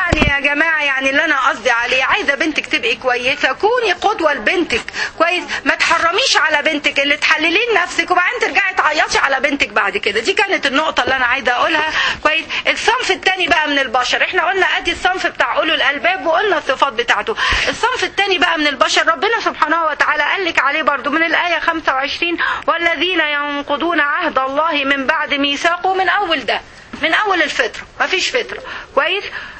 يعني يا جماعه يعني اللي انا قصدي عليه عايزه بنتك تبقي كويسه كوني قدوه لبنتك كويس ما تحرميش على بنتك اللي تحللي لنفسك وبعدين ترجعي تعيطي على بنتك بعد كده دي كانت النقطه اللي انا عايزه اقولها كويس الصنف الثاني بقى من البشر احنا قلنا ادي الصنف بتاع اولو الالباب وقلنا الصفات بتاعته الصنف الثاني بقى من البشر ربنا سبحانه وتعالى قال لك عليه برضو من الايه 25 والذين ينقضون عهد الله من بعد ميثاقه من اول ده من اول الفطره مفيش فطره كويس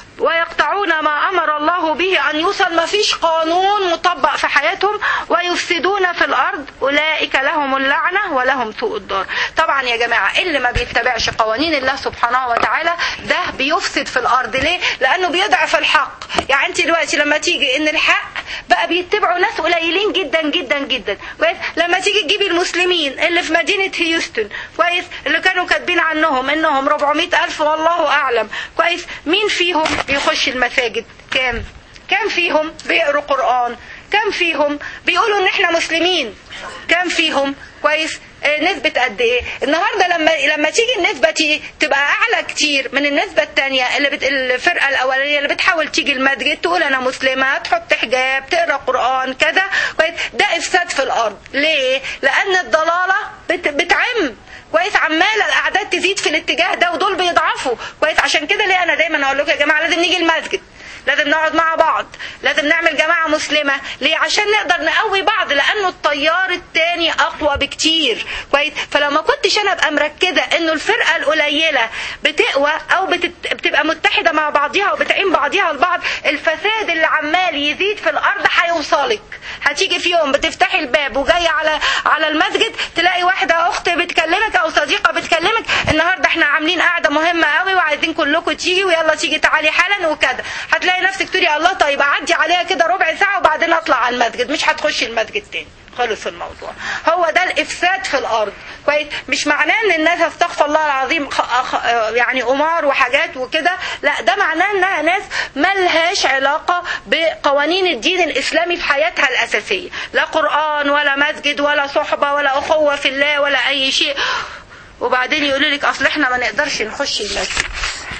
ويقطعون ما امر الله به ان يوصل ما فيش قانون مطبق في حياتهم ويفسدون في الارض اولئك لهم اللعنه ولهم سوء الدار طبعا يا جماعه اللي ما بيتبعش قوانين الله سبحانه وتعالى ده بيفسد في الارض ليه لانه بيضعف الحق يعني انت دلوقتي لما تيجي ان الحق بقى بيتبعوا ناس قليلين جدا جدا جدا كويس لما تيجي تجيبي المسلمين اللي في مدينه هيوستن كويس اللي كانوا كاتبين عنهم انهم 400 الف والله اعلم كويس مين فيهم بيخش المساجد كام كام فيهم بيقروا قرآن كام فيهم بيقولوا ان احنا مسلمين كام فيهم كويس آه، نسبة قد ايه النهاردة لما لما تيجي النسبة تي- تبقى اعلى كتير من النسبة التانية اللي بت... الفرقة الاولانية اللي بتحاول تيجي المسجد تقول انا مسلمة تحط حجاب تقرا قرآن كذا كويس ده افساد في الارض ليه لان الضلالة بت... بتعم كويس عماله الاعداد تزيد في الاتجاه ده ودول بيضعفوا كويس عشان كده ليه انا دايما اقول لكم يا جماعه لازم نيجي المسجد لازم نقعد مع بعض لازم نعمل جماعة مسلمة ليه عشان نقدر نقوي بعض لأنه التيار التاني أقوى بكتير كويس فلو ما كنتش أنا أبقى مركزة إنه الفرقة القليلة بتقوى أو بتت... بتبقى متحدة مع بعضها وبتعين بعضها البعض الفساد اللي عمال يزيد في الأرض هيوصلك هتيجي في يوم بتفتحي الباب وجاية على على المسجد تلاقي واحدة أخت بتكلمك أو صديقة بتكلمك النهاردة احنا عاملين قاعدة مهمة قوي وعايزين كلكم تيجي ويلا تيجي تعالي حالا وكذا هتلاقي نفسك تقولي الله طيب اعدي عليها كده ربع ساعة وبعدين اطلع على المسجد مش هتخشي المسجد تاني خلص الموضوع هو ده الافساد في الارض كويس مش معناه ان الناس استغفر الله العظيم خ... خ... يعني قمار وحاجات وكده لا ده معناه انها ناس ملهاش علاقه بقوانين الدين الاسلامي في حياتها الاساسيه لا قران ولا مسجد ولا صحبه ولا اخوه في الله ولا اي شيء وبعدين يقولوا لك اصل احنا ما نقدرش نخش المسجد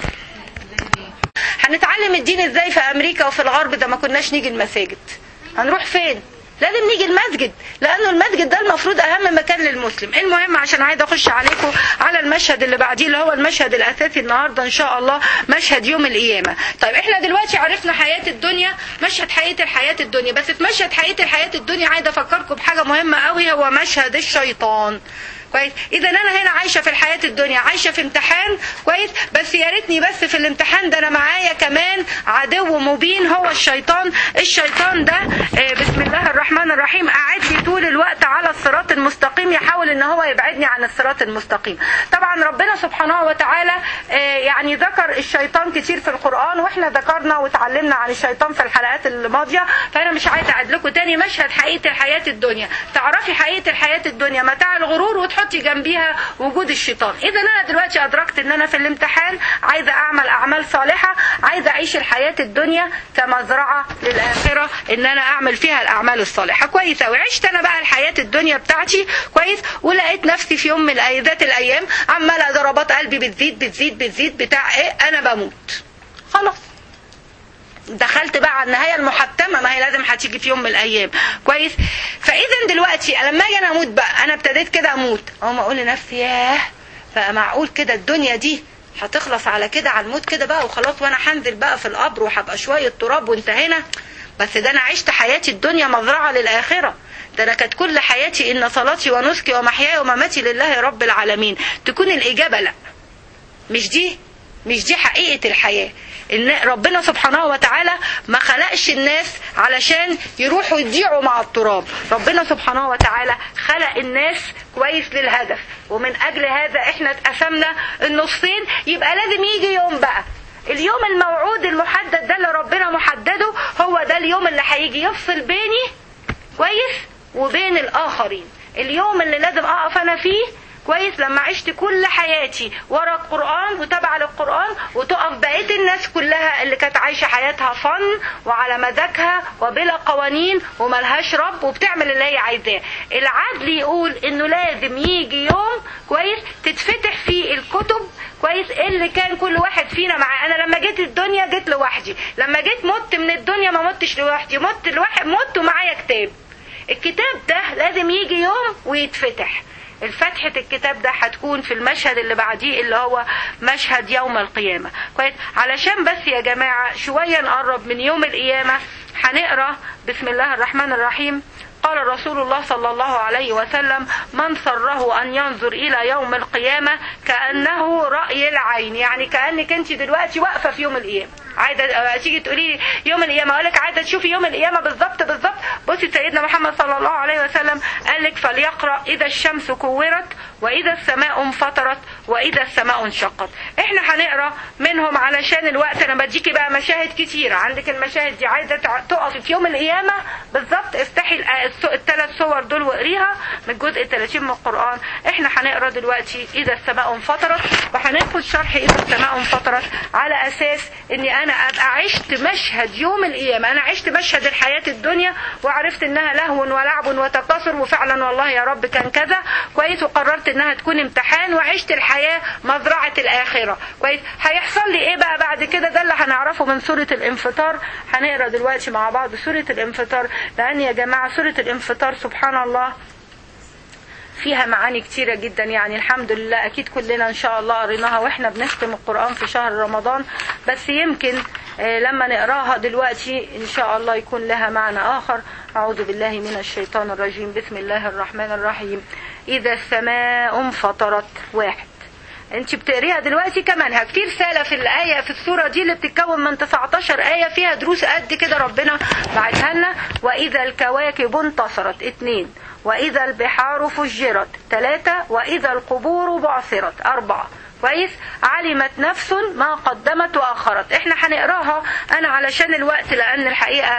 هنتعلم الدين ازاي في امريكا وفي الغرب ده ما كناش نيجي المساجد هنروح فين لازم نيجي المسجد لانه المسجد ده المفروض اهم مكان للمسلم المهم عشان عايزه اخش عليكم على المشهد اللي بعديه اللي هو المشهد الاساسي النهارده ان شاء الله مشهد يوم القيامه طيب احنا دلوقتي عرفنا حياه الدنيا مشهد حقيقه الحياه الدنيا بس في مشهد حقيقه الحياه الدنيا عايزه افكركم بحاجه مهمه قوي هو مشهد الشيطان كويس اذا انا هنا عايشه في الحياه الدنيا عايشه في امتحان كويس بس يا ريتني بس في الامتحان ده انا معايا كمان عدو مبين هو الشيطان الشيطان ده آه، بسم الله الرحمن الرحيم قاعد لي طول الوقت على الصراط المستقيم يحاول ان هو يبعدني عن الصراط المستقيم طبعا ربنا سبحانه وتعالى آه، يعني ذكر الشيطان كتير في القران واحنا ذكرنا وتعلمنا عن الشيطان في الحلقات الماضيه فانا مش عايزه اعيد لكم تاني مشهد حقيقه الحياه الدنيا تعرفي حقيقه الحياه الدنيا متاع الغرور وتحطي جنبيها وجود الشيطان اذا انا دلوقتي ادركت ان انا في الامتحان عايزه اعمل اعمال صالحه عايزه اعيش الحياه الدنيا كمزرعه للاخره ان انا اعمل فيها الاعمال الصالحه كويس قوي عشت انا بقى الحياه الدنيا بتاعتي كويس ولقيت نفسي في يوم من الأي- ذات الايام عماله ضربات قلبي بتزيد بتزيد بتزيد بتاع ايه انا بموت خلاص دخلت بقى على النهايه المحتمه ما هي لازم هتيجي في يوم من الايام كويس فاذا دلوقتي لما اجي انا اموت بقى انا ابتديت كده اموت اقوم اقول لنفسي ياه فمعقول كده الدنيا دي هتخلص على كده على الموت كده بقى وخلاص وانا هنزل بقى في القبر وهبقى شويه تراب وانتهينا بس ده انا عشت حياتي الدنيا مزرعه للاخره ده انا كانت كل حياتي ان صلاتي ونسكي ومحياي ومماتي لله رب العالمين تكون الاجابه لا مش دي مش دي حقيقة الحياة ان ربنا سبحانه وتعالى ما خلقش الناس علشان يروحوا يضيعوا مع التراب ربنا سبحانه وتعالى خلق الناس كويس للهدف ومن اجل هذا احنا اتقسمنا النصين يبقى لازم يجي يوم بقى اليوم الموعود المحدد ده اللي ربنا محدده هو ده اليوم اللي هيجي يفصل بيني كويس وبين الاخرين اليوم اللي لازم اقف انا فيه كويس لما عشت كل حياتي ورا القرآن وتابعة للقرآن وتقف بقية الناس كلها اللي كانت عايشة حياتها فن وعلى مزاجها وبلا قوانين وملهاش رب وبتعمل اللي هي عايزاه العدل يقول انه لازم يجي يوم كويس تتفتح فيه الكتب كويس اللي كان كل واحد فينا مع انا لما جيت الدنيا جيت لوحدي لما جيت مت من الدنيا ما متش لوحدي مت لوحد مت ومعايا كتاب الكتاب ده لازم يجي يوم ويتفتح الفتحة الكتاب ده هتكون في المشهد اللي بعديه اللي هو مشهد يوم القيامة كويس علشان بس يا جماعة شوية نقرب من يوم القيامة هنقرا بسم الله الرحمن الرحيم قال رسول الله صلى الله عليه وسلم من سره أن ينظر إلى يوم القيامة كأنه رأي العين يعني كأنك أنت دلوقتي واقفة في يوم القيامة عايزه تيجي تقولي لي يوم القيامه اقول لك عايزه تشوفي يوم القيامه بالظبط بالظبط بصي سيدنا محمد صلى الله عليه وسلم قال لك فليقرا اذا الشمس كورت واذا السماء انفطرت واذا السماء انشقت احنا هنقرا منهم علشان الوقت انا بديكي بقى مشاهد كتيره عندك المشاهد دي عايزه تقفي في يوم القيامه بالظبط افتحي الثلاث صور دول واقريها من الجزء 30 من القران احنا هنقرا دلوقتي اذا السماء انفطرت وهناخد شرح اذا السماء انفطرت على اساس اني انا ابقى عشت مشهد يوم القيامه انا عشت مشهد الحياه الدنيا وعرفت انها لهو ولعب وتكاثر وفعلا والله يا رب كان كذا كويس وقررت انها تكون امتحان وعشت الحياه مزرعه الاخره كويس هيحصل لي ايه بقى بعد كده ده اللي هنعرفه من سوره الانفطار هنقرا دلوقتي مع بعض سوره الانفطار لان يا جماعه سوره الانفطار سبحان الله فيها معاني كتيرة جدا يعني الحمد لله أكيد كلنا إن شاء الله قريناها وإحنا بنختم القرآن في شهر رمضان بس يمكن لما نقراها دلوقتي إن شاء الله يكون لها معنى آخر أعوذ بالله من الشيطان الرجيم بسم الله الرحمن الرحيم إذا السماء انفطرت واحد انت بتقريها دلوقتي كمنهج في رساله في الايه في السوره دي اللي بتتكون من 19 ايه فيها دروس قد كده ربنا بعتها لنا واذا الكواكب انتصرت اثنين واذا البحار فجرت ثلاثه واذا القبور بعثرت اربعه كويس علمت نفس ما قدمت واخرت احنا هنقراها انا علشان الوقت لان الحقيقه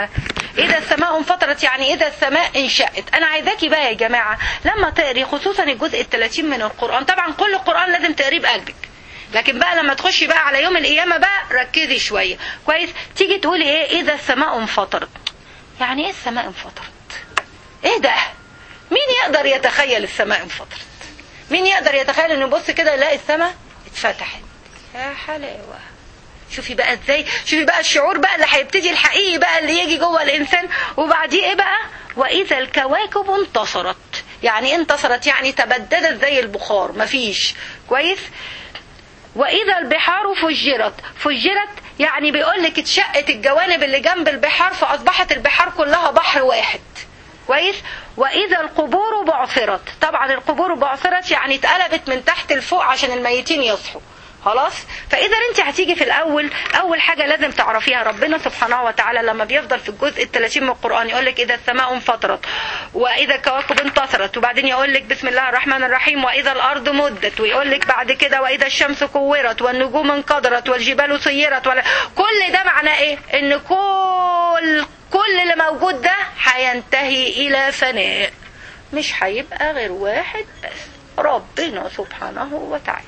اذا السماء انفطرت يعني اذا السماء انشأت انا عايزاكي بقى يا جماعه لما تقري خصوصا الجزء ال30 من القران طبعا كل القران لازم تقريه بقلبك لكن بقى لما تخشي بقى على يوم القيامه بقى ركزي شويه كويس تيجي تقولي ايه اذا السماء انفطرت يعني ايه السماء انفطرت ايه ده مين يقدر يتخيل السماء انفطرت مين يقدر يتخيل انه يبص كده يلاقي السماء اتفتحت يا حلاوه شوفي بقى ازاي شوفي بقى الشعور بقى اللي هيبتدي الحقيقي بقى اللي يجي جوه الانسان وبعديه ايه بقى واذا الكواكب انتصرت يعني انتصرت يعني تبددت زي البخار مفيش كويس واذا البحار فجرت فجرت يعني بيقول لك اتشقت الجوانب اللي جنب البحار فاصبحت البحار كلها بحر واحد كويس واذا القبور بعثرت طبعا القبور بعثرت يعني اتقلبت من تحت لفوق عشان الميتين يصحوا خلاص فاذا انت هتيجي في الاول اول حاجه لازم تعرفيها ربنا سبحانه وتعالى لما بيفضل في الجزء ال30 من القران يقول لك اذا السماء انفطرت واذا الكواكب انتصرت وبعدين يقول لك بسم الله الرحمن الرحيم واذا الارض مدت ويقول لك بعد كده واذا الشمس كورت والنجوم انقدرت والجبال سيرت ولا كل ده معناه ايه ان كل كل اللي موجود ده هينتهي الى فناء مش هيبقى غير واحد بس ربنا سبحانه وتعالى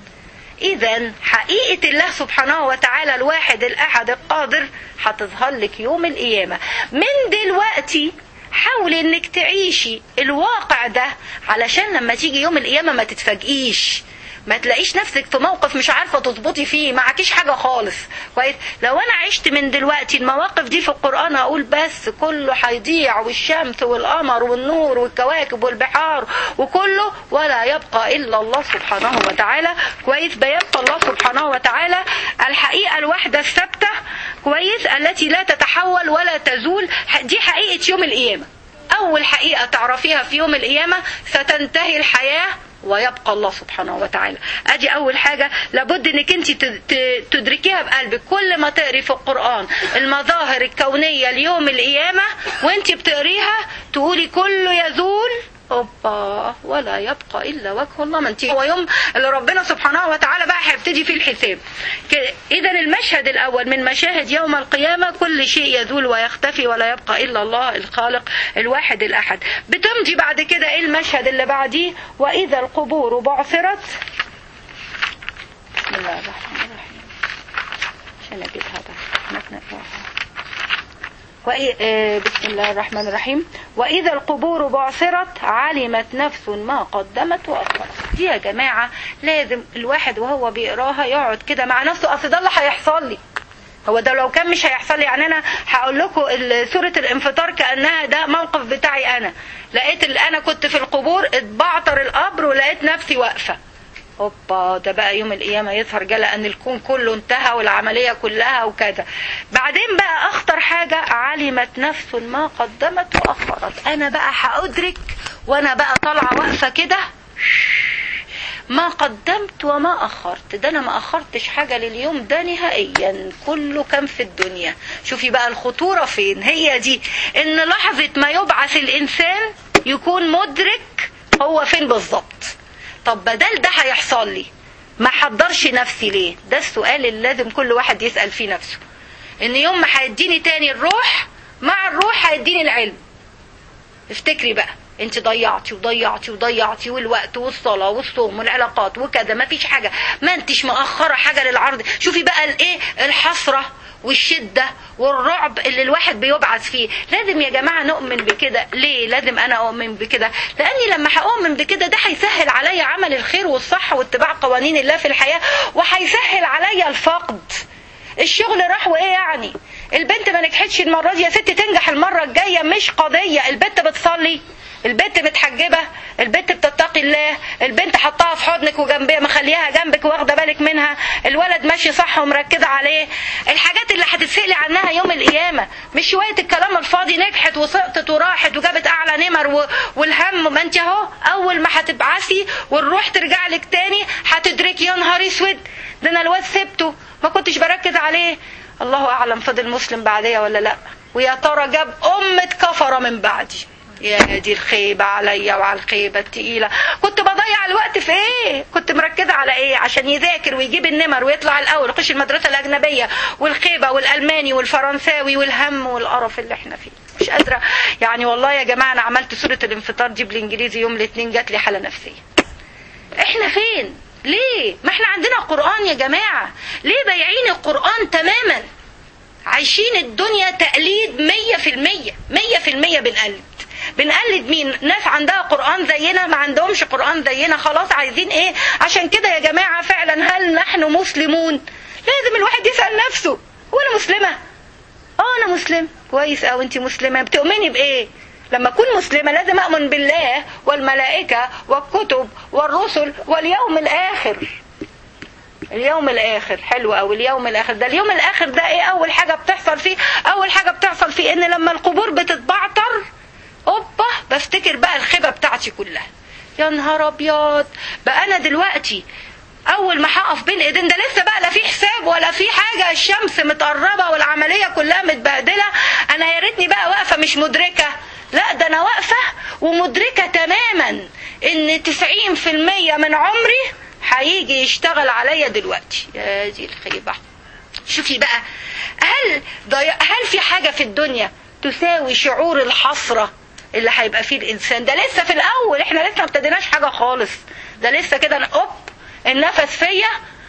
اذا حقيقة الله سبحانه وتعالى الواحد الاحد القادر هتظهر لك يوم القيامة من دلوقتي حاولي انك تعيشي الواقع ده علشان لما تيجي يوم القيامة ما تتفاجئيش ما تلاقيش نفسك في موقف مش عارفه تظبطي فيه معكيش حاجه خالص كويس لو انا عشت من دلوقتي المواقف دي في القران اقول بس كله هيضيع والشمس والقمر والنور والكواكب والبحار وكله ولا يبقى الا الله سبحانه وتعالى كويس بيبقى الله سبحانه وتعالى الحقيقه الواحده الثابته كويس التي لا تتحول ولا تزول دي حقيقه يوم القيامه اول حقيقه تعرفيها في يوم القيامه ستنتهي الحياه ويبقى الله سبحانه وتعالى ادي اول حاجة لابد انك انت تدركيها بقلبك كل ما تقري في القرآن المظاهر الكونية ليوم القيامة وانت بتقريها تقولي كله يزول اوبا ولا يبقى الا وجه الله ما انت هو يوم اللي ربنا سبحانه وتعالى بقى هيبتدي فيه الحساب اذا المشهد الاول من مشاهد يوم القيامه كل شيء يزول ويختفي ولا يبقى الا الله الخالق الواحد الاحد بتمضي بعد كده ايه المشهد اللي بعديه واذا القبور بعثرت بسم الله الرحمن الرحيم عشان اجيبها بس وإي- آه، بسم الله الرحمن الرحيم وإذا القبور بعثرت علمت نفس ما قدمت وأخرت دي يا جماعة لازم الواحد وهو بيقراها يقعد كده مع نفسه أصل ده اللي هيحصل لي هو ده لو كان مش هيحصل لي يعني انا هقول لكم ال- سوره الانفطار كانها ده موقف بتاعي انا لقيت اللي انا كنت في القبور اتبعتر القبر ولقيت نفسي واقفه اوبا ده بقى يوم القيامه يظهر جلا ان الكون كله انتهى والعمليه كلها وكذا بعدين بقى اخطر حاجه علمت نفس ما قدمت واخرت انا بقى هادرك وانا بقى طالعه واقفه كده ما قدمت وما أخرت ده أنا ما أخرتش حاجة لليوم ده نهائيا كله كان في الدنيا شوفي بقى الخطورة فين هي دي إن لحظة ما يبعث الإنسان يكون مدرك هو فين بالظبط طب بدل ده هيحصل لي ما حضرش نفسي ليه ده السؤال اللي لازم كل واحد يسأل فيه نفسه إن يوم ما هيديني تاني الروح مع الروح هيديني العلم افتكري بقى انت ضيعتي وضيعتي وضيعتي والوقت والصلاة والصوم والعلاقات وكذا ما فيش حاجة ما انتش مأخرة حاجة للعرض شوفي بقى الايه الحسرة والشدة والرعب اللي الواحد بيبعث فيه لازم يا جماعة نؤمن بكده ليه لازم انا اؤمن بكده لاني لما هؤمن بكده ده هيسهل عليا عمل الخير والصح واتباع قوانين الله في الحياة وهيسهل عليا الفقد الشغل راح وايه يعني البنت ما نجحتش المره دي يا ست تنجح المره الجايه مش قضيه البنت بتصلي البنت متحجبه البنت بتتقي الله البنت حطها في حضنك وجنبها مخليها جنبك واخده بالك منها الولد ماشي صح ومركزه عليه الحاجات اللي هتتسالي عنها يوم القيامه مش شويه الكلام الفاضي نجحت وسقطت وراحت وجابت اعلى نمر و... والهم ما انت اهو اول ما هتبعثي والروح ترجع لك تاني هتدركي يا نهار اسود ده انا الواد سبته ما كنتش بركز عليه الله اعلم فضل مسلم بعديا ولا لا ويا ترى جاب امة كفرة من بعدي يا دي الخيبة عليا وعلى الخيبة التقيلة كنت بضيع الوقت في ايه كنت مركزة على ايه عشان يذاكر ويجيب النمر ويطلع الاول يخش المدرسة الاجنبية والخيبة والالماني والفرنساوي والهم والقرف اللي احنا فيه مش قادرة يعني والله يا جماعة انا عملت سورة الانفطار دي بالانجليزي يوم الاثنين جات لي حالة نفسية احنا فين ليه ما احنا عندنا قرآن يا جماعة ليه بايعين القرآن تماما عايشين الدنيا تقليد مية في المية مية في المية بنقلد بنقلد مين ناس عندها قرآن زينا ما عندهمش قرآن زينا خلاص عايزين ايه عشان كده يا جماعة فعلا هل نحن مسلمون لازم الواحد يسأل نفسه هو انا مسلمة اه انا مسلم كويس او انت مسلمة بتؤمني بايه لما اكون مسلمة لازم اؤمن بالله والملائكة والكتب والرسل واليوم الاخر اليوم الاخر حلو او اليوم الاخر ده اليوم الاخر ده ايه اول حاجة بتحصل فيه اول حاجة بتحصل فيه ان لما القبور بتتبعتر اوبا بفتكر بقى الخيبة بتاعتي كلها يا نهار ابيض بقى انا دلوقتي اول ما هقف بين ايدين ده لسه بقى لا في حساب ولا في حاجه الشمس متقربه والعمليه كلها متبهدله انا يا ريتني بقى واقفه مش مدركه لا ده انا واقفه ومدركه تماما ان 90% من عمري هيجي يشتغل عليا دلوقتي يا دي الخيبه شوفي بقى هل ضي... هل في حاجه في الدنيا تساوي شعور الحسره اللي هيبقى فيه الانسان ده لسه في الاول احنا لسه ما ابتديناش حاجه خالص ده لسه كده أنا- اوب النفس فيا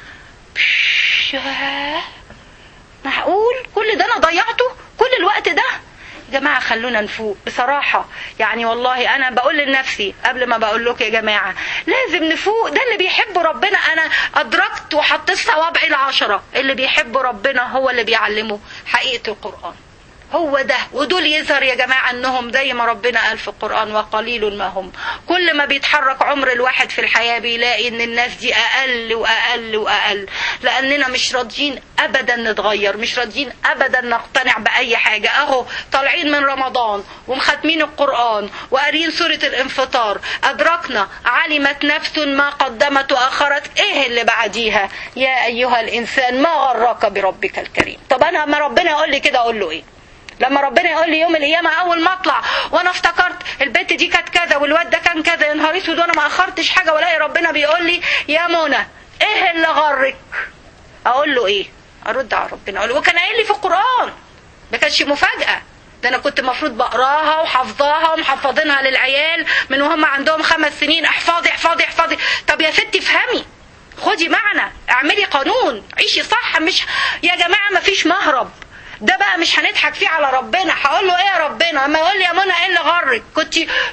بش- ياه. معقول كل ده انا ضيعته كل الوقت ده يا جماعة خلونا نفوق بصراحة يعني والله أنا بقول لنفسي قبل ما بقول لكم يا جماعة لازم نفوق ده اللي بيحب ربنا أنا أدركت وحطيت صوابعي العشرة اللي بيحب ربنا هو اللي بيعلمه حقيقة القرآن هو ده ودول يظهر يا جماعة انهم زي ما ربنا قال في القرآن وقليل ما هم كل ما بيتحرك عمر الواحد في الحياة بيلاقي ان الناس دي اقل واقل واقل لاننا مش راضيين ابدا نتغير مش راضيين ابدا نقتنع باي حاجة اهو طالعين من رمضان ومختمين القرآن وقارين سورة الانفطار ادركنا علمت نفس ما قدمت واخرت ايه اللي بعديها يا ايها الانسان ما غرك بربك الكريم طب انا ما ربنا يقول لي كده اقول له ايه لما ربنا يقول لي يوم القيامه اول ما اطلع وانا افتكرت البنت دي كانت كذا والواد ده كان كذا يا نهار اسود وانا ما اخرتش حاجه والاقي ربنا بيقول لي يا منى ايه اللي غرك اقول له ايه ارد على ربنا اقول له وكان قايل لي في القران ما كانش مفاجاه ده انا كنت المفروض بقراها وحافظاها ومحفظينها للعيال من وهم عندهم خمس سنين احفظي احفظي احفظي طب يا ستي افهمي خدي معنا اعملي قانون عيشي صح مش يا جماعه ما فيش مهرب ده بقى مش هنضحك فيه على ربنا هقول له ايه يا ربنا اما يقول لي يا منى ايه اللي غرك كنت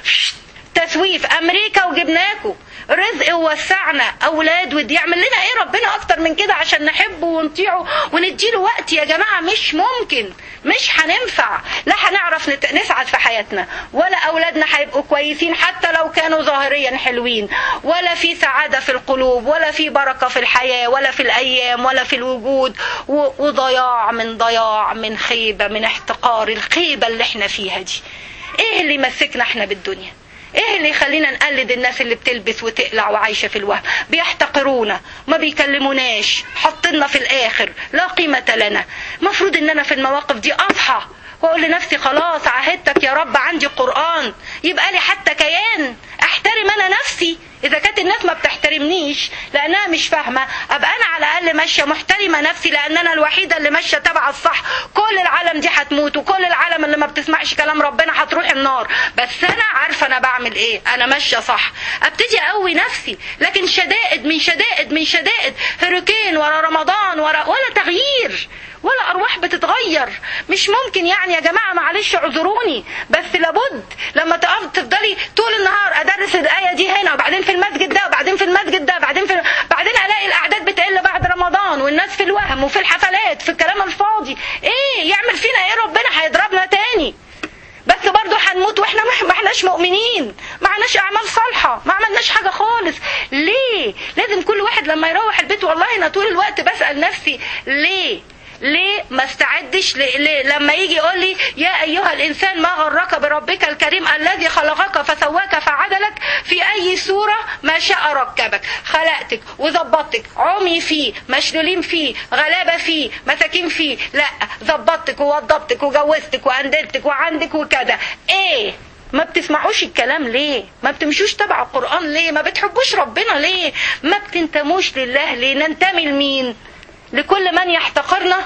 تسويف امريكا وجبناكوا رزق ووسعنا اولاد ودي يعمل لنا ايه ربنا اكتر من كده عشان نحبه ونطيعه ونديله وقت يا جماعه مش ممكن مش هننفع لا هنعرف نت- نسعد في حياتنا ولا اولادنا هيبقوا كويسين حتى لو كانوا ظاهريا حلوين ولا في سعاده في القلوب ولا في بركه في الحياه ولا في الايام ولا في الوجود و- وضياع من ضياع من خيبه من احتقار الخيبه اللي احنا فيها دي ايه اللي يمسكنا احنا بالدنيا ايه اللي يخلينا نقلد الناس اللي بتلبس وتقلع وعايشه في الوهم بيحتقرونا ما بيكلموناش حاطيننا في الاخر لا قيمه لنا المفروض ان انا في المواقف دي اصحى واقول لنفسي خلاص عهدتك يا رب عندي قران يبقى لي حتى كيان احترم انا نفسي اذا كانت الناس ما بتحترمنيش لانها مش فاهمه ابقى انا على الاقل ماشيه محترمه نفسي لان انا الوحيده اللي ماشيه تبع الصح كل العالم دي هتموت وكل العالم اللي ما بتسمعش كلام ربنا هتروح النار بس انا عارفه انا بعمل ايه انا ماشيه صح ابتدي اقوي نفسي لكن شدائد من شدائد من شدائد هurricane ورا رمضان ورا ولا تغيير ولا ارواح بتتغير مش ممكن يعني يا جماعه معلش اعذروني بس لابد لما تقف تفضلي طول النهار ادرس الايه دي هنا وبعدين في المسجد ده وبعدين في المسجد ده بعدين في بعدين الاقي الاعداد بتقل بعد رمضان والناس في الوهم وفي الحفلات في الكلام الفاضي ايه يعمل فينا ايه ربنا هيضربنا تاني بس برضه هنموت واحنا ما احناش مؤمنين ما عملناش اعمال صالحه ما عملناش حاجه خالص ليه لازم كل واحد لما يروح البيت والله انا طول الوقت بسال نفسي ليه ليه ما استعدش ل... ل... لما يجي يقول لي يا ايها الانسان ما غرك بربك الكريم الذي خلقك فسواك فعدلك في اي صوره ما شاء ركبك خلقتك وظبطتك عمي فيه مشلولين فيه غلابه فيه مساكين فيه لا ظبطتك ووضبتك وجوزتك واندلتك وعندك وكذا ايه ما بتسمعوش الكلام ليه ما بتمشوش تبع القرآن ليه ما بتحبوش ربنا ليه ما بتنتموش لله ليه ننتمي لمين لكل من يحتقرنا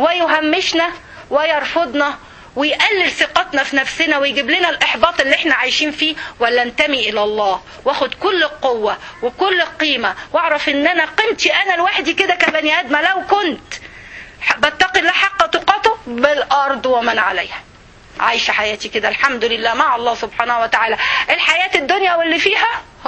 ويهمشنا ويرفضنا ويقلل ثقتنا في نفسنا ويجيب لنا الإحباط اللي احنا عايشين فيه ولا انتمي إلى الله واخد كل القوة وكل القيمة واعرف ان انا قيمتي انا لوحدي كده كبني ادمة لو كنت بتقي الله حق تقاته بالارض ومن عليها عايشة حياتي كده الحمد لله مع الله سبحانه وتعالى الحياة الدنيا واللي فيها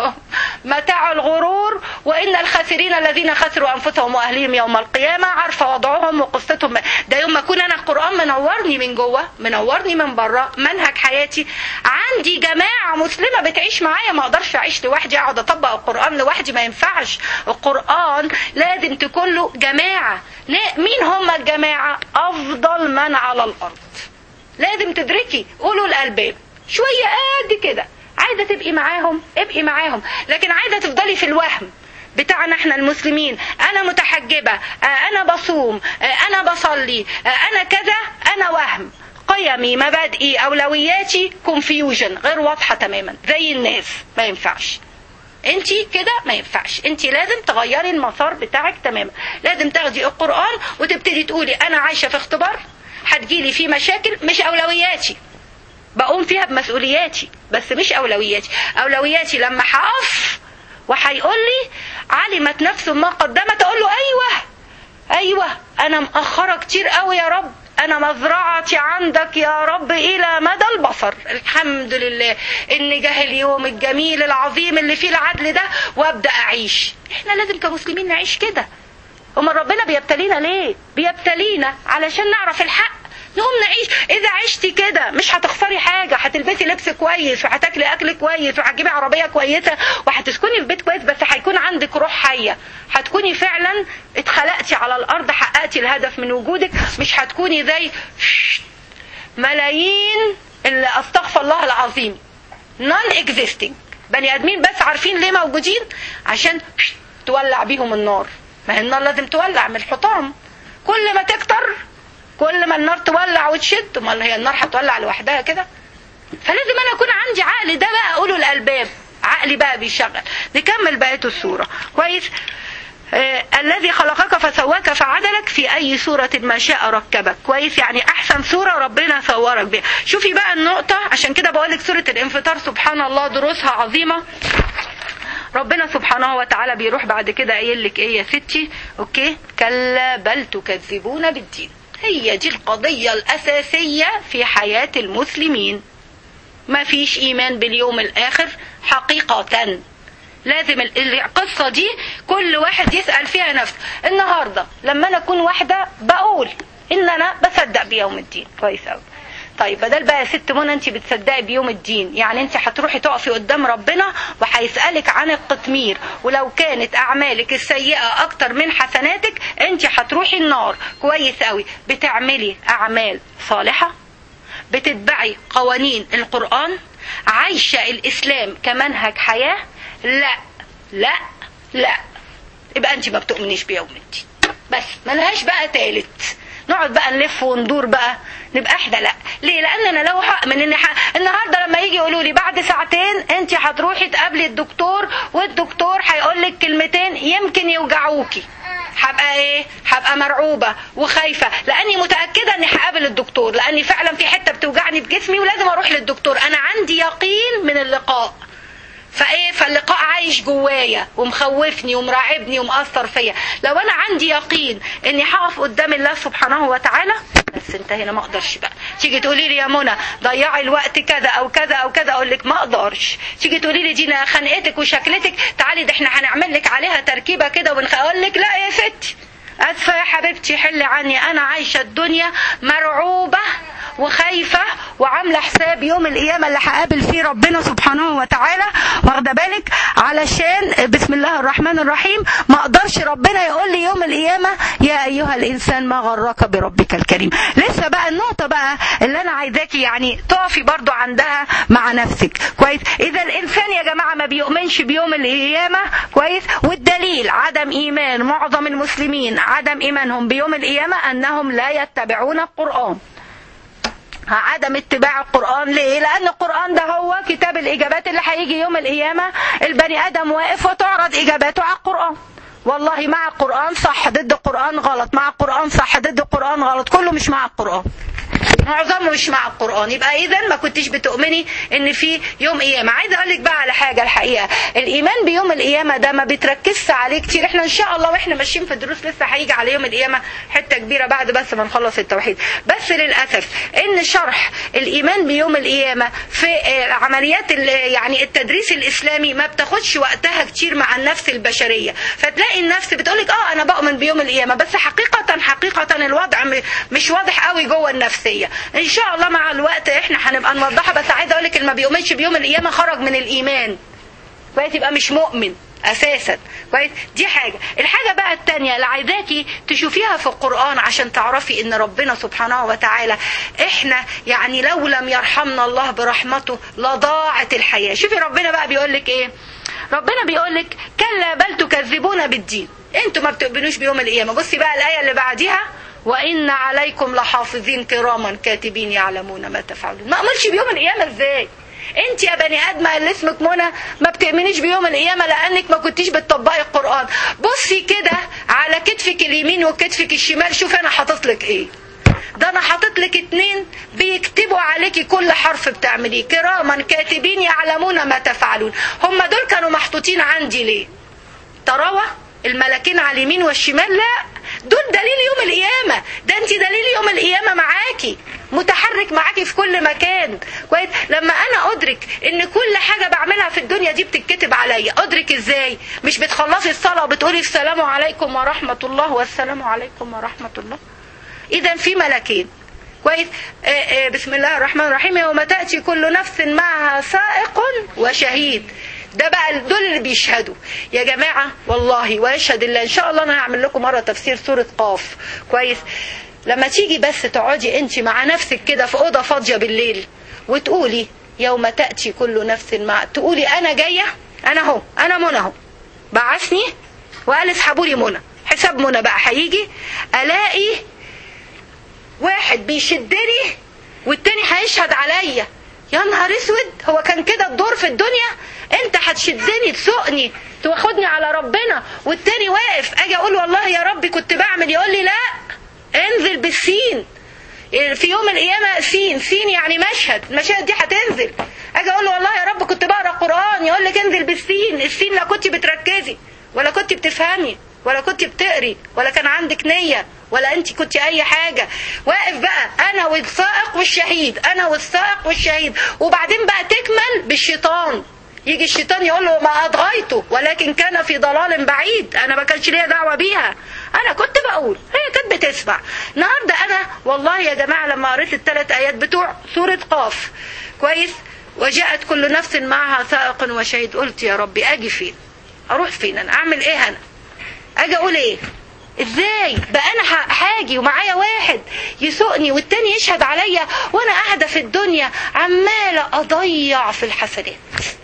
متاع الغرور وإن الخاسرين الذين خسروا أنفسهم وأهليهم يوم القيامة عارفة وضعهم وقصتهم ده يوم ما أكون أنا القرآن منورني من جوه منورني من بره منهج حياتي عندي جماعة مسلمة بتعيش معايا ما أقدرش أعيش لوحدي أقعد أطبق القرآن لوحدي ما ينفعش القرآن لازم تكون له جماعة مين هم الجماعة أفضل من على الأرض لازم تدركي قولوا الألباب شوية قد كده عايزة تبقي معاهم ابقي معاهم لكن عايزة تفضلي في الوهم بتاعنا احنا المسلمين انا متحجبة انا بصوم انا بصلي انا كذا انا وهم قيمي مبادئي اولوياتي كونفيوجن غير واضحة تماما زي الناس ما ينفعش انت كده ما ينفعش انت لازم تغيري المسار بتاعك تماما لازم تاخدي القرآن وتبتدي تقولي انا عايشة في اختبار هتجيلي فيه مشاكل مش اولوياتي بقوم فيها بمسؤولياتي بس مش اولوياتي اولوياتي لما هقف وهيقول لي علمت نفس ما قدمت اقول له ايوه ايوه انا مأخرة كتير قوي يا رب انا مزرعتي عندك يا رب الى مدى البصر الحمد لله ان جه اليوم الجميل العظيم اللي فيه العدل ده وابدا اعيش احنا لازم كمسلمين نعيش كده امال ربنا بيبتلينا ليه بيبتلينا علشان نعرف الحق نقوم نعيش اذا عشتي كده مش هتخسري حاجه هتلبسي لبس كويس وهتاكلي اكل كويس وهتجيبي عربيه كويسه وهتسكني في بيت كويس بس هيكون عندك روح حيه هتكوني فعلا اتخلقتي على الارض حققتي الهدف من وجودك مش هتكوني زي ملايين اللي استغفر الله العظيم نون اكزيستنج بني ادمين بس عارفين ليه موجودين عشان تولع بيهم النار ما هي النار لازم تولع من الحطام كل ما تكتر كل ما النار تولع وتشد امال هي النار هتولع لوحدها كده فلازم انا اكون عندي عقل ده بقى اقوله الالباب عقلي بقى بيشغل نكمل بقيه الصوره كويس آه الذي خلقك فسواك فعدلك في اي صورة ما شاء ركبك كويس يعني احسن صورة ربنا صورك بيها شوفي بقى النقطة عشان كده بقولك سورة الانفطار سبحان الله دروسها عظيمة ربنا سبحانه وتعالى بيروح بعد كده قايل لك ايه يا ستي اوكي كلا بل تكذبون بالدين هي دي القضية الأساسية في حياة المسلمين ما فيش إيمان باليوم الآخر حقيقة لازم القصة دي كل واحد يسأل فيها نفسه النهاردة لما أنا أكون واحدة بقول إن أنا بصدق بيوم الدين كويس أوي طيب بدل بقى يا ست منى انت بتصدقي بيوم الدين يعني انت هتروحي تقفي قدام ربنا وهيسالك عن القطمير ولو كانت اعمالك السيئه اكتر من حسناتك انت هتروحي النار كويس قوي بتعملي اعمال صالحه بتتبعي قوانين القران عايشه الاسلام كمنهج حياه لا لا لا يبقى انت ما بتؤمنيش بيوم الدين بس ملهاش بقى تالت نقعد بقى نلف وندور بقى نبقى احنا لا ليه لان انا لو هامن ان ح... النهارده لما يجي يقولوا لي بعد ساعتين انت هتروحي تقابلي الدكتور والدكتور هيقول لك كلمتين يمكن يوجعوكي هبقى ايه هبقى مرعوبه وخايفه لاني متاكده اني هقابل الدكتور لاني فعلا في حته بتوجعني في جسمي ولازم اروح للدكتور انا عندي يقين من اللقاء فايه فاللقاء عايش جوايا ومخوفني ومراعبني ومأثر فيا لو انا عندي يقين اني هقف قدام الله سبحانه وتعالى بس انت هنا ما اقدرش بقى تيجي تقولي لي يا منى ضيعي الوقت كذا او كذا او كذا اقول لك ما اقدرش تيجي تقولي لي دي خنقتك وشكلتك تعالي ده احنا هنعمل لك عليها تركيبه كده ونقول لك لا يا ستي اسفه يا حبيبتي حلي عني انا عايشه الدنيا مرعوبه وخايفه وعامله حساب يوم القيامه اللي هقابل فيه ربنا سبحانه وتعالى واخده بالك علشان بسم الله الرحمن الرحيم ما اقدرش ربنا يقول لي يوم القيامه يا ايها الانسان ما غرك بربك الكريم لسه بقى النقطه بقى اللي انا عايزاكي يعني تقفي برضو عندها مع نفسك كويس اذا الانسان يا جماعه ما بيؤمنش بيوم القيامه كويس والدليل عدم ايمان معظم المسلمين عدم ايمانهم بيوم القيامه انهم لا يتبعون القران عدم اتباع القرآن ليه؟ لأن القرآن ده هو كتاب الإجابات اللي هيجي يوم القيامة البني آدم واقف وتعرض إجاباته على القرآن. والله مع القرآن صح ضد القرآن غلط مع القرآن صح ضد القرآن غلط كله مش مع القرآن معظمه مش مع القرآن يبقى إذا ما كنتش بتؤمني إن في يوم قيامة عايزة أقول لك بقى على حاجة الحقيقة الإيمان بيوم القيامة ده ما بيتركزش عليه كتير إحنا إن شاء الله وإحنا ماشيين في الدروس لسه هيجي على يوم القيامة حتة كبيرة بعد بس ما نخلص التوحيد بس للأسف إن شرح الإيمان بيوم القيامة في عمليات يعني التدريس الإسلامي ما بتاخدش وقتها كتير مع النفس البشرية فتلاقي النفس بتقولك اه انا بؤمن بيوم القيامة بس حقيقة حقيقة الوضع مش واضح قوي جوه النفسية ان شاء الله مع الوقت احنا هنبقى نوضحها بس عايزه اقول لك اللي ما بيؤمنش بيوم القيامه خرج من الايمان كويس يبقى مش مؤمن اساسا كويس دي حاجه الحاجه بقى الثانيه اللي عايزاكي تشوفيها في القران عشان تعرفي ان ربنا سبحانه وتعالى احنا يعني لو لم يرحمنا الله برحمته لضاعت الحياه شوفي ربنا بقى بيقول لك ايه ربنا بيقول لك كلا بل تكذبون بالدين انتوا ما بتؤمنوش بيوم القيامه بصي بقى الايه اللي بعديها وإن عليكم لحافظين كراما كاتبين يعلمون ما تفعلون ما أمرش بيوم القيامة إزاي انت يا بني ادمه اللي اسمك منى ما بتؤمنيش بيوم القيامه لانك ما كنتيش بتطبقي القران بصي كده على كتفك اليمين وكتفك الشمال شوف انا حاطط لك ايه ده انا حاطط لك اتنين بيكتبوا عليكي كل حرف بتعمليه كراما كاتبين يعلمون ما تفعلون هم دول كانوا محطوطين عندي ليه تراوى الملكين على اليمين والشمال لا دول دليل يوم القيامة ده انت دليل يوم القيامة معاكي متحرك معاكي في كل مكان كويس لما انا ادرك ان كل حاجة بعملها في الدنيا دي بتتكتب عليا ادرك ازاي مش بتخلصي الصلاة وبتقولي السلام عليكم ورحمة الله والسلام عليكم ورحمة الله اذا في ملكين كويس آه آه بسم الله الرحمن الرحيم يوم تأتي كل نفس معها سائق وشهيد ده بقى دول اللي بيشهدوا يا جماعة والله ويشهد الله إن شاء الله أنا هعمل لكم مرة تفسير سورة قاف كويس لما تيجي بس تقعدي أنت مع نفسك كده في أوضة فاضية بالليل وتقولي يوم تأتي كل نفس مع تقولي أنا جاية أنا أهو أنا منى أهو بعثني وقال اسحبوا لي منى حساب منى بقى هيجي ألاقي واحد بيشدني والتاني هيشهد عليا يا نهار اسود هو كان كده الدور في الدنيا انت هتشدني تسوقني تاخدني على ربنا والتاني واقف اجي اقول والله يا ربي كنت بعمل يقول لي لا انزل بالسين في يوم القيامة سين سين يعني مشهد المشاهد دي هتنزل اجي اقول له والله يا رب كنت بقرا قرآن يقول لك انزل بالسين السين لا كنت بتركزي ولا كنت بتفهمي ولا كنت بتقري ولا كان عندك نية ولا انت كنت اي حاجة واقف بقى انا والسائق والشهيد انا والسائق والشهيد وبعدين بقى تكمل بالشيطان يجي الشيطان يقول له ما اضغيته ولكن كان في ضلال بعيد انا ما كانش ليا دعوه بيها انا كنت بقول هي كانت بتسمع النهارده انا والله يا جماعه لما قريت الثلاث ايات بتوع سوره قاف كويس وجاءت كل نفس معها سائق وشهيد قلت يا ربي اجي فين اروح فين انا اعمل ايه انا اجي اقول ايه ازاي بقى انا هاجي ومعايا واحد يسوقني والتاني يشهد عليا وانا قاعده في الدنيا عماله اضيع في الحسنات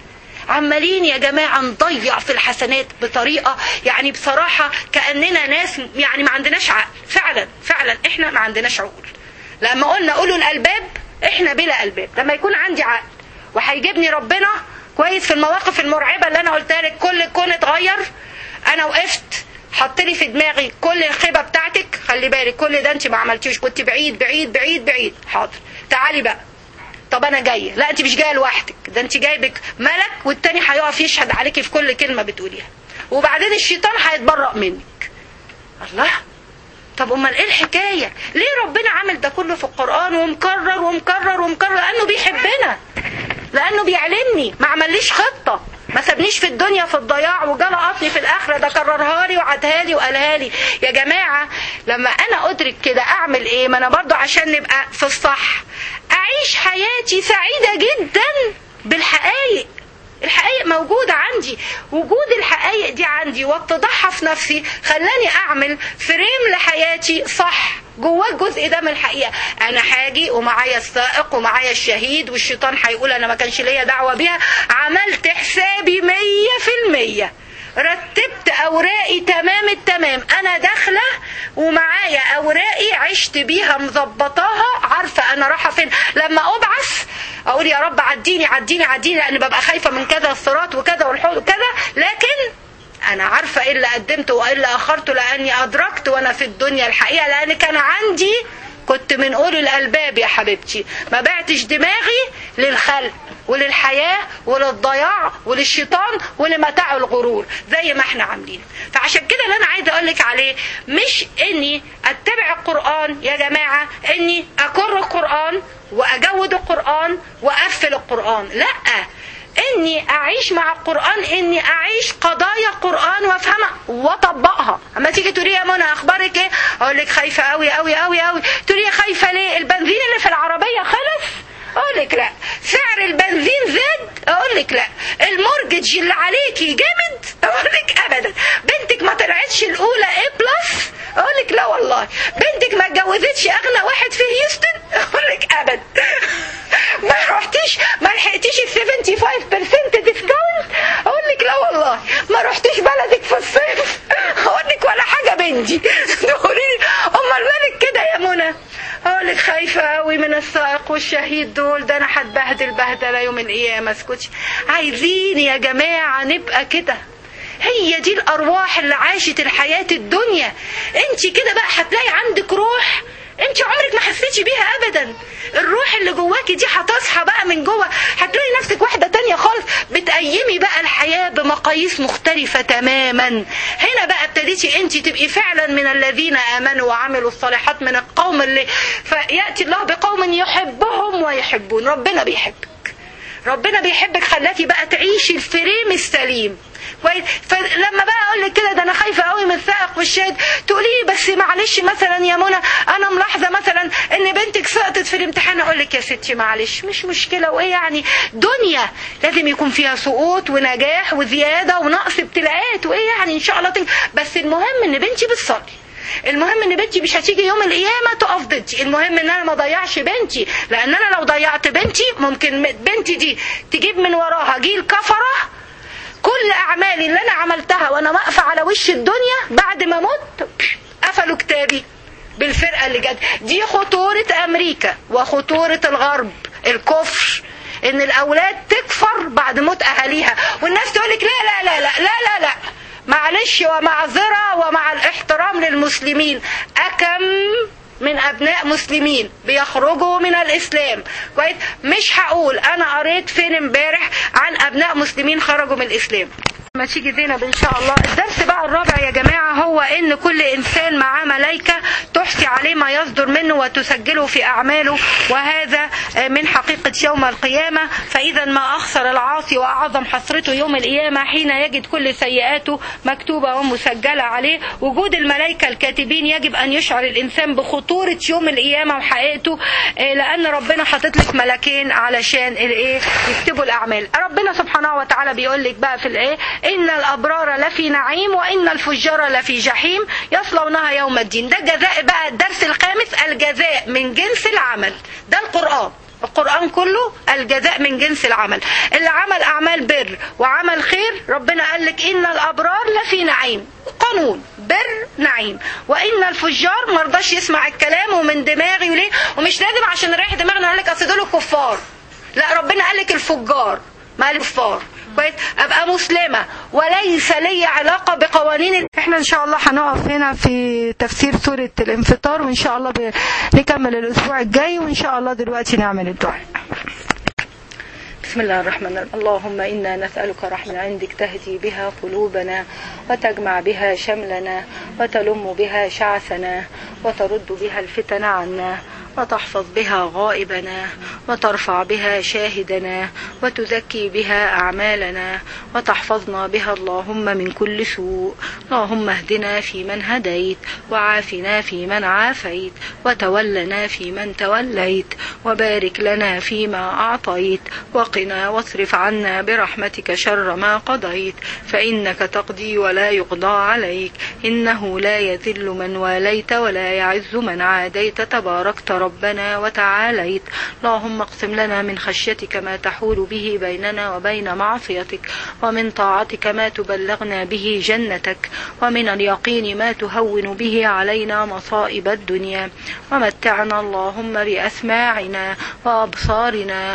عمالين يا جماعة نضيع في الحسنات بطريقة يعني بصراحة كأننا ناس يعني ما عندناش عقل فعلا فعلا احنا ما عندناش عقول لما قلنا قولوا الألباب احنا بلا ألباب لما يكون عندي عقل وهيجيبني ربنا كويس في المواقف المرعبة اللي أنا قلتها لك كل الكون اتغير أنا وقفت حط لي في دماغي كل الخيبة بتاعتك خلي بالك كل ده انت ما عملتيش كنت بعيد بعيد بعيد بعيد حاضر تعالي بقى طب انا جايه لا انت مش جايه لوحدك ده انت جايبك ملك والتاني هيقف يشهد عليكي في كل كلمه بتقوليها وبعدين الشيطان هيتبرأ منك الله طب امال ايه الحكايه ليه ربنا عامل ده كله في القران ومكرر ومكرر ومكرر لانه بيحبنا لانه بيعلمني ما عمليش خطه ما سابنيش في الدنيا في الضياع وجا لقطني في الاخره ده كررها لي وعدها لي وقالها لي يا جماعه لما انا ادرك كده اعمل ايه ما انا برضو عشان نبقى في الصح اعيش حياتي سعيده جدا بالحقائق الحقائق موجودة عندي وجود الحقائق دي عندي واتضاحها في نفسي خلاني أعمل فريم لحياتي صح جواه الجزء ده من الحقيقة أنا هاجي ومعايا السائق ومعايا الشهيد والشيطان هيقول أنا ما كانش ليا دعوة بيها عملت حسابي مية في المية رتبت اوراقي تمام التمام انا داخله ومعايا اوراقي عشت بيها مظبطاها عارفه انا رايحه فين لما ابعث اقول يا رب عديني عديني عديني لان ببقى خايفه من كذا الصراط وكذا والحوض وكذا لكن انا عارفه ايه اللي قدمته وايه اللي اخرته لاني ادركت وانا في الدنيا الحقيقه لان كان عندي كنت من اولي الالباب يا حبيبتي ما بعتش دماغي للخلق وللحياة وللضياع وللشيطان ولمتاع الغرور زي ما احنا عاملين فعشان كده اللي انا عايزه اقول لك عليه مش اني اتبع القرآن يا جماعة اني اكر القرآن واجود القرآن واقفل القرآن لا اني اعيش مع القرآن اني اعيش قضايا القرآن وافهمها واطبقها اما تيجي تقولي يا منى اخبارك ايه اقول لك خايفة قوي قوي قوي قوي تقولي خايفة ليه البنزين اللي في العربية خلص اقول لك لا سعر البنزين زاد اقول لك لا المورجج اللي عليكي جامد اقول لك ابدا بنتك ما طلعتش الاولى ايه بلس اقول لك لا والله بنتك ما اتجوزتش اغنى واحد في هيوستن اقول لك ابدا ما رحتيش ما لحقتيش ال 75% ديسكاونت اقول لك لا والله ما رحتيش بلدك في الصيف اقول لك ولا حاجه بنتي تقولي لي امال مالك كده يا منى اقول لك خايفه قوي من السائق والشهيد دول ده انا هتبهدل بهدله يوم القيامه اسكتي عايزين يا جماعه نبقى كده هي دي الارواح اللي عاشت الحياه الدنيا انت كده بقى هتلاقي عندك روح انت عمرك ما حسيتي بيها ابدا الروح اللي جواكي دي هتصحى بقى من جوه هتلاقي نفسك واحده تانية خالص بتقيمي بقى الحياه بمقاييس مختلفه تماما هنا بقى ابتديتي انت تبقي فعلا من الذين امنوا وعملوا الصالحات من القوم اللي فياتي الله بقوم يحبهم ويحبون ربنا بيحبك ربنا بيحبك خلاكي بقى تعيشي الفريم السليم كويس فلما بقى اقول لك كده ده انا خايفه قوي من السائق والشهد تقولي لي بس معلش مثلا يا منى انا ملاحظه مثلا ان بنتك سقطت في الامتحان اقول لك يا ستي معلش مش مشكله وايه يعني دنيا لازم يكون فيها سقوط ونجاح وزياده ونقص ابتلاءات وايه يعني ان شاء الله تنجح بس المهم ان بنتي بتصلي المهم ان بنتي مش هتيجي يوم القيامه تقف ضدي المهم ان انا ما اضيعش بنتي لان انا لو ضيعت بنتي ممكن بنتي دي تجيب من وراها جيل كفره كل اعمالي اللي انا عملتها وانا واقفه على وش الدنيا بعد ما مت قفلوا كتابي بالفرقه اللي جت دي خطوره امريكا وخطوره الغرب الكفر ان الاولاد تكفر بعد موت اهاليها والناس تقول لك لا لا لا لا لا لا, لا. معلش ومعذره ومع الاحترام للمسلمين اكم من ابناء مسلمين بيخرجوا من الاسلام كويس مش هقول انا قريت فين امبارح عن ابناء مسلمين خرجوا من الاسلام ما تيجي زينب ان شاء الله الدرس بقى الرابع يا جماعه هو ان كل انسان معاه ملائكه تحصي عليه ما يصدر منه وتسجله في اعماله وهذا من حقيقه يوم القيامه فاذا ما اخسر العاصي واعظم حسرته يوم القيامه حين يجد كل سيئاته مكتوبه ومسجله عليه وجود الملائكه الكاتبين يجب ان يشعر الانسان بخطوره يوم القيامه وحقيقته لان ربنا حاطط لك ملكين علشان الايه يكتبوا الاعمال ربنا سبحانه وتعالى بيقول لك بقى في الايه ان الابرار لفي نعيم وان الفجار لفي جحيم يصلونها يوم الدين ده جزاء بقى الدرس الخامس الجزاء من جنس العمل ده القران القرآن كله الجزاء من جنس العمل اللي عمل أعمال بر وعمل خير ربنا قال لك إن الأبرار لفي نعيم قانون بر نعيم وإن الفجار مرضاش يسمع الكلام ومن دماغي وليه ومش لازم عشان رايح دماغنا قال لك أصل دول الكفار لا ربنا قال لك الفجار ما الكفار كويس ابقى مسلمه وليس لي علاقه بقوانين احنا ان شاء الله هنقف هنا في تفسير سوره الانفطار وان شاء الله نكمل الاسبوع الجاي وان شاء الله دلوقتي نعمل الدعاء بسم الله الرحمن الرحيم اللهم إنا نسألك رحمة عندك تهدي بها قلوبنا وتجمع بها شملنا وتلم بها شعثنا وترد بها الفتن عنا وتحفظ بها غائبنا وترفع بها شاهدنا وتزكي بها أعمالنا وتحفظنا بها اللهم من كل سوء اللهم اهدنا فيمن هديت وعافنا فيمن عافيت وتولنا فيمن توليت وبارك لنا فيما أعطيت وقنا واصرف عنا برحمتك شر ما قضيت فإنك تقضي ولا يقضى عليك إنه لا يذل من واليت ولا يعز من عاديت تباركت ربنا وتعاليت اللهم اقسم لنا من خشيتك ما تحول به بيننا وبين معصيتك ومن طاعتك ما تبلغنا به جنتك ومن اليقين ما تهون به علينا مصائب الدنيا ومتعنا اللهم بأسماعنا وأبصارنا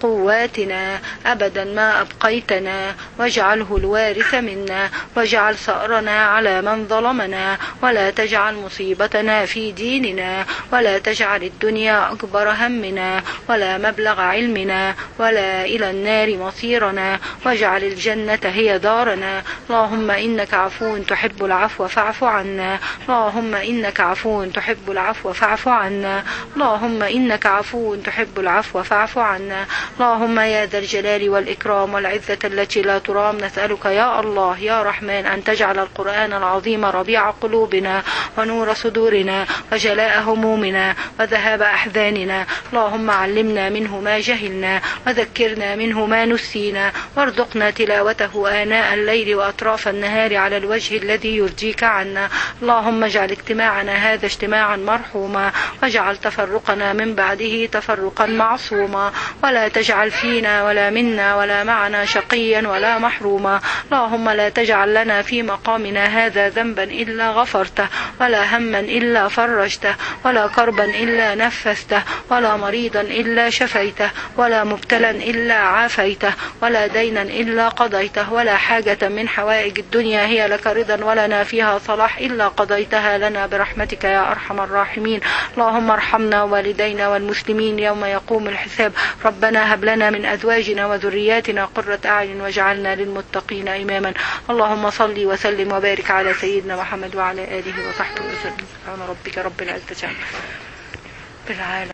وقواتنا أبدا ما أبقيتنا واجعله الوارث منا واجعل ثأرنا على من ظلمنا ولا تجعل مصيبتنا في ديننا ولا تجعل الدنيا أكبر همنا ولا مبلغ علمنا ولا إلى النار مصيرنا واجعل الجنة هي دارنا اللهم إنك عفو تحب العفو فاعف عنا اللهم إنك عفو تحب العفو فاعف عنا اللهم إنك عفو تحب العفو فاعف عنا اللهم يا ذا الجلال والإكرام والعزة التي لا ترام نسألك يا الله يا رحمن أن تجعل القرآن العظيم ربيع قلوبنا ونور صدورنا وجلاء همومنا وذهاب أحزاننا اللهم علمنا منه ما جهلنا وذكرنا منه ما نسينا وارزقنا تلاوته آناء الليل وأطراف النهار على الوجه الذي يرجيك عنا اللهم اجعل اجتماعنا هذا اجتماعا مرحوما واجعل تفرقنا من بعده تفرقا معصوما ولا تجعل فينا ولا منا ولا معنا شقيا ولا محروما اللهم لا تجعل لنا في مقامنا هذا ذنبا إلا غفرته ولا هما إلا فرجته ولا كربا إلا نفسته ولا مريضا إلا شفيته ولا مبتلا إلا عافيته ولا دينا إلا قضيته ولا حاجة من حوائج الدنيا هي لك رضا ولنا فيها صلاح إلا قضيتها لنا برحمتك يا أرحم الراحمين اللهم ارحمنا والدينا والمسلمين يوم يقوم الحساب ربنا هب لنا من أزواجنا وذرياتنا قرة أعين واجعلنا للمتقين إماما اللهم صل وسلم وبارك على سيدنا محمد وعلى آله وصحبه وسلم سبحان ربك رب العزة عما بالعالم